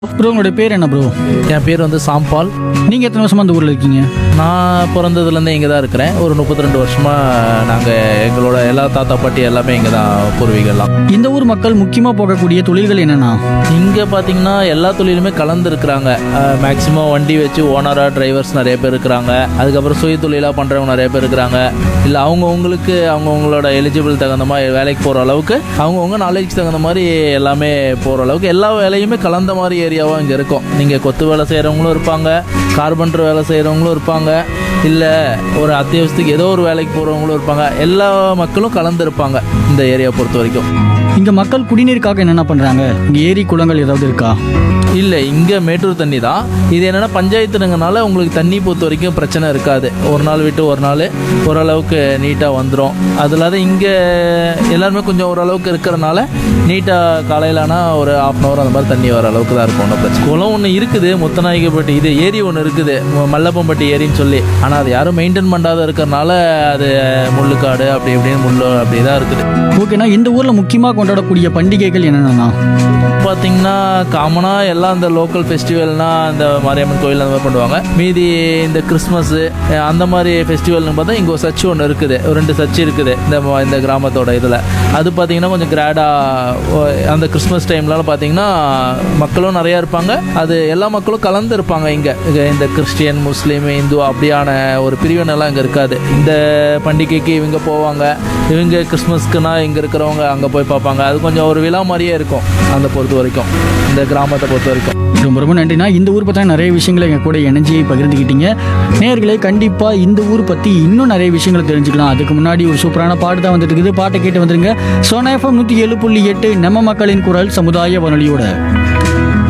bro உங்களுடைய பேர் என்ன ப்ரோ என் பேர் வந்து சாம்பால் நீங்கள் எத்தனை வருஷமா அந்த ஊரில் இருக்கீங்க நான் பிறந்ததுலேருந்து இங்கே தான் இருக்கிறேன் ஒரு முப்பத்தி ரெண்டு வருஷமாக நாங்கள் எங்களோட எல்லா தாத்தா பாட்டி எல்லாமே இங்கே தான் பூர்வீகம்லாம் இந்த ஊர் மக்கள் முக்கியமாக போகக்கூடிய தொழில்கள் என்னென்னா இங்கே பார்த்தீங்கன்னா எல்லா தொழிலுமே கலந்து இருக்கிறாங்க மேக்ஸிமம் வண்டி வச்சு ஓனராக டிரைவர்ஸ் நிறைய பேர் இருக்கிறாங்க அதுக்கப்புறம் சுய தொழிலாக பண்ணுறவங்க நிறைய பேர் இருக்கிறாங்க இல்லை அவங்கவுங்களுக்கு அவங்கவுங்களோட எலிஜிபிள் தகுந்த மாதிரி வேலைக்கு போகிற அளவுக்கு அவங்கவுங்க நாலேஜ் தகுந்த மாதிரி எல்லாமே போகிற அளவுக்கு எல்லா வேலையுமே கலந்த மாதிரி ஏரியாவாக இங்கே இருக்கும் நீங்கள் கொத்து வேலை செய்கிறவங்களும் இருப்பாங்க கார்பெண்டர் வேலை செய்கிறவங்களும் இருப்பாங்க இல்லை ஒரு அத்தியாவசியத்துக்கு ஏதோ ஒரு வேலைக்கு போகிறவங்களும் இருப்பாங்க எல்லா மக்களும் கலந்து இருப்பாங்க இந்த ஏரியா பொறுத்த வரைக்கும் இங்கே மக்கள் குடிநீருக்காக என்னென்ன பண்ணுறாங்க இங்கே ஏரி குளங்கள் ஏதாவது இருக்கா இல்லை இங்கே மேட்டூர் தண்ணி தான் இது என்னென்னா பஞ்சாயத்துனுங்கனால உங்களுக்கு தண்ணி பொறுத்த வரைக்கும் பிரச்சனை இருக்காது ஒரு நாள் விட்டு ஒரு நாள் ஓரளவுக்கு நீட்டாக வந்துடும் அது இல்லாத இங்கே எல்லாருமே கொஞ்சம் ஓரளவுக்கு இருக்கிறனால நீட்டாக காலையில் ஆனால் ஒரு ஆஃப் அன் ஹவர் அந்த மாதிரி தண்ணி வர அளவுக்கு தான் இருக்கும் ஒன்றும் பிரச்சனை குளம் ஒன்று இருக்குது முத்தநாயகப்பட்டி இது ஏரி ஒன்று இருக்குது ம- மல்லப்பம்பட்டி ஏரின்னு சொல்லி ஆனால் அது யாரும் மெயின்டைன் பண்ணாத இருக்கிறனால அது முள்ளுக்காடு அப்படி இப்படின்னு முள்ளு அப்படி தான் இருக்குது ஓகேண்ணா இந்த ஊரில் முக்கியமாக கொண்டாடக்கூடிய பண்டிகைகள் என்னென்னா பார்த்தீங்கன்னா காமனாக எல்லாம் இந்த லோக்கல் ஃபெஸ்டிவல்னால் இந்த மாரியம்மன் கோயில் அந்த மாதிரி பண்ணுவாங்க மீதி இந்த கிறிஸ்மஸ்ஸு அந்த மாதிரி ஃபெஸ்டிவல்னு பார்த்தா இங்கே ஒரு சர்ச் ஒன்று இருக்குது ஒரு ரெண்டு சர்ச் இருக்குது இந்த ம- இந்த கிராமத்தோட இதில் அது பார்த்தீங்கன்னா கொஞ்சம் கிராடாக அந்த கிறிஸ்மஸ் டைம்லாம் பார்த்தீங்கன்னா மக்களும் நிறையா இருப்பாங்க அது எல்லா மக்களும் கலந்து இருப்பாங்க இங்கே இந்த கிறிஸ்டியன் முஸ்லீம் இந்து அப்படியான ஒரு பிரிவினெல்லாம் இங்கே இருக்காது இந்த பண்டிகைக்கு இவங்க போவாங்க இவங்க கிறிஸ்மஸ்க்குனா இங்கே இருக்கிறவங்க அங்கே போய் பார்ப்பாங்க அது கொஞ்சம் ஒரு விழா மாதிரியே இருக்கும் அந்த பொறுத்த வரைக்கும் இந்த கிராமத்தை பொறுத்த வரைக்கும் ரொம்ப ரொம்ப நன்றிண்ணா இந்த ஊர் பற்றின நிறைய விஷயங்களை எங்கள் கூட இணைஞ்சி பகிர்ந்துக்கிட்டீங்க நேர்களே கண்டிப்பாக இந்த ஊர் பற்றி இன்னும் நிறைய விஷயங்களை தெரிஞ்சுக்கலாம் அதுக்கு முன்னாடி ஒரு சூப்பரான பாட்டு தான் வந்துட்டு இருக்குது பாட்டை கேட்டு வந்துருங்க சோனா எஃப்எம் நூற்றி ஏழு புள்ளி எட்டு நம்ம மக்களின் குரல் சமுதாய வானொலியோட